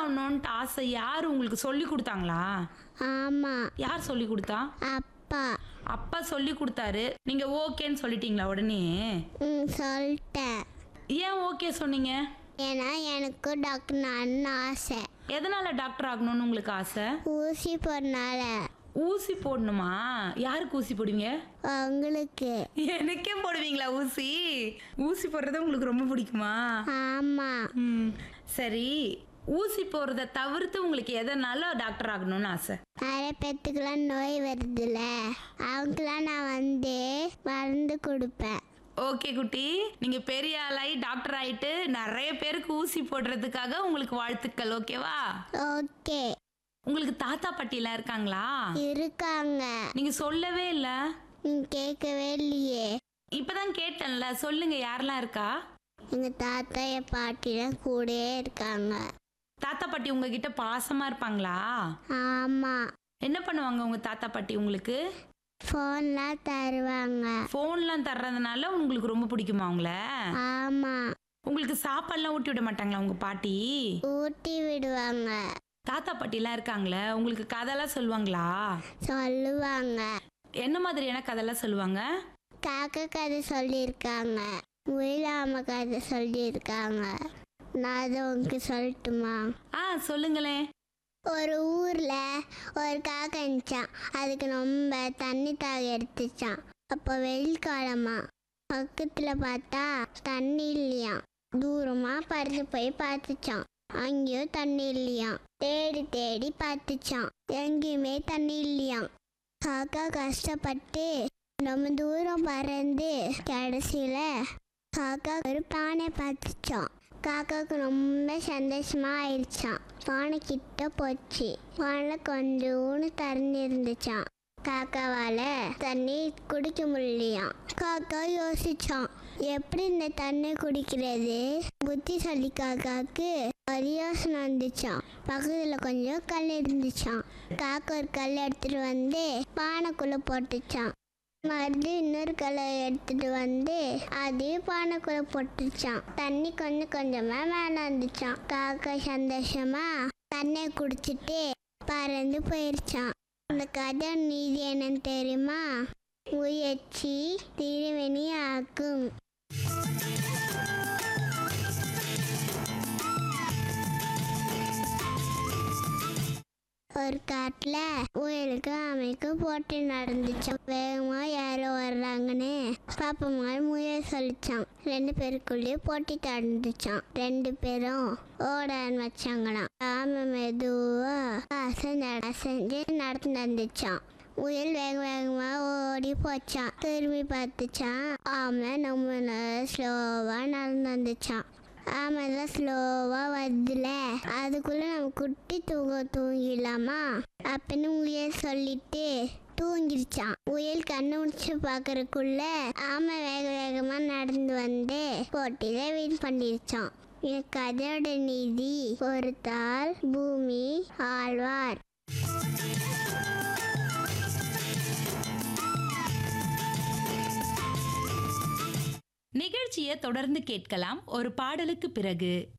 ஆகணும்ன்ட்டு ஆசை யார் உங்களுக்கு சொல்லி கொடுத்தாங்களா ஆமா யார் சொல்லி கொடுத்தா அப்பா அப்பா சொல்லி கொடுத்தாரு நீங்க ஓகேன்னு சொல்லிட்டீங்களா உடனே ம் சொல்லிட்டேன் ஏன் ஓகே சொன்னீங்க ஏன்னா எனக்கு டாக்டர் நான் ஆசை எதனால டாக்டர் ஆகணும்னு உங்களுக்கு ஆசை ஊசி போடுறனால ஊசி போடணுமா யாருக்கு ஊசி போடுவீங்க உங்களுக்கு எனக்கே போடுவீங்களா ஊசி ஊசி போடுறது உங்களுக்கு ரொம்ப பிடிக்குமா ஆமா ம் சரி ஊசி போடுறத தவிர்த்து உங்களுக்கு எதனால டாக்டர் ஆகணும்னு ஆசை நிறைய பேத்துக்கெல்லாம் நோய் வருதுல்ல அவங்களாம் நான் வந்து மருந்து கொடுப்பேன் ஓகே குட்டி நீங்க பெரிய ஆளாகி டாக்டர் ஆயிட்டு நிறைய பேருக்கு ஊசி போடுறதுக்காக உங்களுக்கு வாழ்த்துக்கள் ஓகேவா ஓகே உங்களுக்கு தாத்தா பாட்டிலாம் இருக்காங்களா இருக்காங்க நீங்க சொல்லவே இல்ல நீ கேட்கவே இல்லையே இப்பதான் கேட்டேன்ல சொல்லுங்க யாரெல்லாம் இருக்கா எங்க தாத்தா என் பாட்டிலாம் கூடயே இருக்காங்க தாத்தா பாட்டி உங்ககிட்ட பாசமா இருப்பாங்களா ஆமா என்ன பண்ணுவாங்க உங்க தாத்தா பாட்டி உங்களுக்கு ஃபோன்லாம் தருவாங்க ஃபோன்லாம் தர்றதுனால உங்களுக்கு ரொம்ப பிடிக்குமா அவங்கள ஆமா உங்களுக்கு சாப்பாடுலாம் ஊட்டி விட மாட்டாங்களா உங்க பாட்டி ஊட்டி விடுவாங்க தாத்தா பாட்டிலாம் இருக்காங்களே உங்களுக்கு கதைலாம் சொல்லுவாங்களா சொல்லுவாங்க என்ன மாதிரியான கதைலாம் சொல்லுவாங்க காக்கா கதை சொல்லியிருக்காங்க முயலாம கதை சொல்லியிருக்காங்க நான் அதை உங்களுக்கு சொல்லட்டுமா ஆ சொல்லுங்களேன் ஒரு ஊர்ல ஒரு காக்கா இருந்துச்சான் அதுக்கு ரொம்ப தண்ணி தாக எடுத்துச்சான் அப்போ வெயில் காலமா பக்கத்துல பார்த்தா தண்ணி இல்லையாம் தூரமா பறந்து போய் பார்த்துச்சான் அங்கேயும் தண்ணி இல்லையாம் தேடி தேடி பார்த்துச்சான் எங்கேயுமே தண்ணி இல்லையாம் காக்கா கஷ்டப்பட்டு ரொம்ப தூரம் பறந்து கடைசியில காக்கா ஒரு பானை பார்த்துச்சான் காக்காவுக்கு ரொம்ப சந்தோஷமா ஆயிடுச்சான் பானை கிட்ட போச்சு பானை கொஞ்சோண்டு திறந்து இருந்துச்சான் காக்காவால தண்ணி குடிக்க முடியலையாம் காக்கா யோசிச்சான் எப்படி இந்த தண்ணி குடிக்கிறது புத்தி சொல்லி காக்காக்கு ஒரு யோசனை வந்துச்சான் பக்கத்துல கொஞ்சம் கல் இருந்துச்சான் காக்கா ஒரு கல் எடுத்துட்டு வந்து பானைக்குள்ள போட்டுச்சான் மறுபடியும் இன்னொரு கல்லை எடுத்துட்டு வந்து அதையும் பானைக்குள்ள போட்டுச்சான் தண்ணி கொஞ்சம் கொஞ்சமா மேலே வந்துச்சான் காக்கா சந்தோஷமா தண்ணியை குடிச்சிட்டு பறந்து போயிருச்சான் இந்த கதை நீதி என்னன்னு தெரியுமா முயற்சி திருவெனி ஆக்கும் ஒரு காட்டுல முயலுக்கு அமைக்கு போட்டி நடந்துச்சான் வேகமா யாரோ வர்றாங்கன்னு பாப்பமா முயல் சொல்லிச்சான் ரெண்டு பேருக்குள்ளேயும் போட்டி நடந்துச்சான் ரெண்டு பேரும் ஓட வச்சாங்களாம் ஆமை மெதுவா அசைஞ்சு அசைஞ்சு நடந்து நடந்துச்சான் முயல் வேக வேகமா ஓடி போச்சான் திரும்பி பார்த்துச்சான் ஆமை நம்ம ஸ்லோவா நடந்து வந்துச்சான் ஆமாம் ஸ்லோவாக வருதுல அதுக்குள்ளே நம்ம குட்டி தூங்க தூங்கிடலாமா அப்படின்னு முயல் சொல்லிட்டு தூங்கிருச்சான் முயல் கண்ணு முடிச்சு பார்க்கறதுக்குள்ள ஆமை வேக வேகமாக நடந்து வந்து போட்டியில வின் பண்ணிருச்சான் இந்த கதையோட நீதி பொறுத்தால் பூமி ஆழ்வார் நிகழ்ச்சியை தொடர்ந்து கேட்கலாம் ஒரு பாடலுக்கு பிறகு